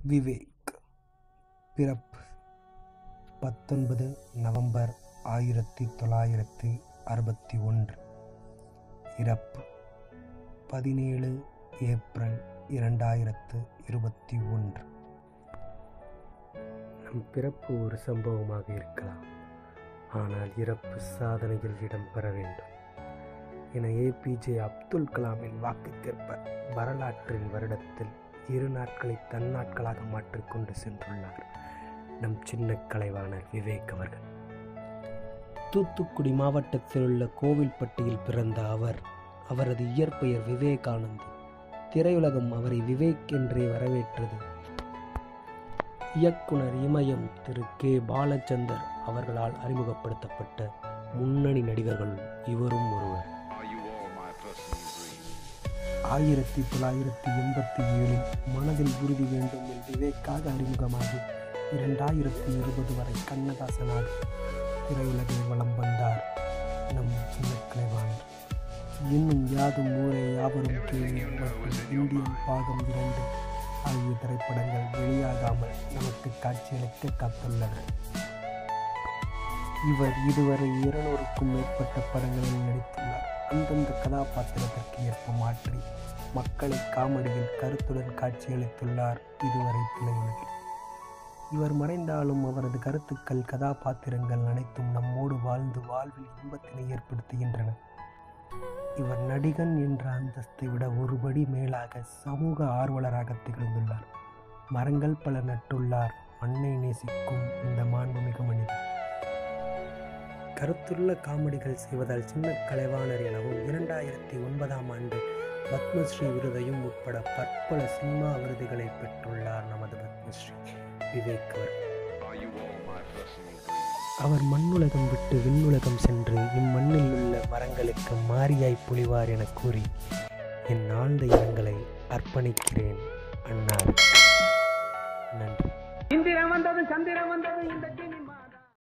விவேக் பிறப்பு பத்தொன்பது நவம்பர் ஆயிரத்தி தொள்ளாயிரத்தி அறுபத்தி ஒன்று இறப்பு பதினேழு ஏப்ரல் இரண்டாயிரத்து இருபத்தி ஒன்று நம் பிறப்பு ஒரு சம்பவமாக இருக்கலாம் ஆனால் இறப்பு சாதனையில் இடம்பெற வேண்டும் என ஏபிஜே அப்துல் கலாமின் வாக்குக்கேற்ப வரலாற்றின் வருடத்தில் இரு நாட்களை தன்னாட்களாக மாற்றிக்கொண்டு சென்றுள்ளார் நம் சின்ன கலைவாணர் விவேக் அவர்கள் தூத்துக்குடி மாவட்டத்தில் உள்ள கோவில்பட்டியில் பிறந்த அவர் அவரது இயற்பெயர் விவேகானந்த் திரையுலகம் அவரை விவேக் என்றே வரவேற்றது இயக்குனர் இமயம் திரு கே பாலச்சந்தர் அவர்களால் அறிமுகப்படுத்தப்பட்ட முன்னணி நடிகர்கள் இவரும் ஒருவர் Are you all my personal dreams? ஆயிரத்தி தொள்ளாயிரத்தி எண்பத்தி ஏழில் மனதில் உறுதி வேண்டும் என் விவேக்காக அறிமுகமாகி இரண்டாயிரத்தி இருபது வரை கண்ணதாசனால் திரையுலகில் வலம் வந்தார் நம் சின்ன கலைவாணர் இன்னும் யாதும் ஊரே யாவரும் கேள்வி மற்றும் இந்தியன் பாகம் இரண்டு ஆகிய திரைப்படங்கள் வெளியாகாமல் நமக்கு காட்சியளிக்க காத்துள்ளன இவர் இதுவரை இருநூறுக்கும் மேற்பட்ட படங்களில் நடித்துள்ளார் அந்தந்த கதாபாத்திரத்திற்கு ஏற்ப மாற்றி மக்களை காமெடியில் கருத்துடன் காட்சியளித்துள்ளார் இதுவரை திரையுலகில் இவர் மறைந்தாலும் அவரது கருத்துக்கள் கதாபாத்திரங்கள் அனைத்தும் நம்மோடு வாழ்ந்து வாழ்வில் இன்பத்தினை ஏற்படுத்துகின்றன இவர் நடிகன் என்ற அந்தஸ்தை விட ஒருபடி மேலாக சமூக ஆர்வலராக திகழ்ந்துள்ளார் மரங்கள் பல நட்டுள்ளார் மண்ணை நேசிக்கும் இந்த மாண்புமிகு மனிதர் கருத்துள்ள காமெடிகள் செய்வதால் சின்ன கலைவாணர் எனவும் இரண்டாயிரத்தி ஒன்பதாம் ஆண்டு பத்மஸ்ரீ விருதையும் உட்பட பற்பல சினிமா விருதுகளை பெற்றுள்ளார் நமது பத்மஸ்ரீ விவேக் அவர் Are you all my personal dreams? அவர் மண்ணுலகம் விட்டு விண்ணுலகம் சென்று இம்மண்ணில் உள்ள மரங்களுக்கு மாரியாய் பொழிவார் என கூறி என் ஆழ்ந்த இரங்கலை அர்ப்பணிக்கிறேன் அன்னாருக்கு நன்றி இந்திரன் வந்தது சந்திரன் வந்தது இந்த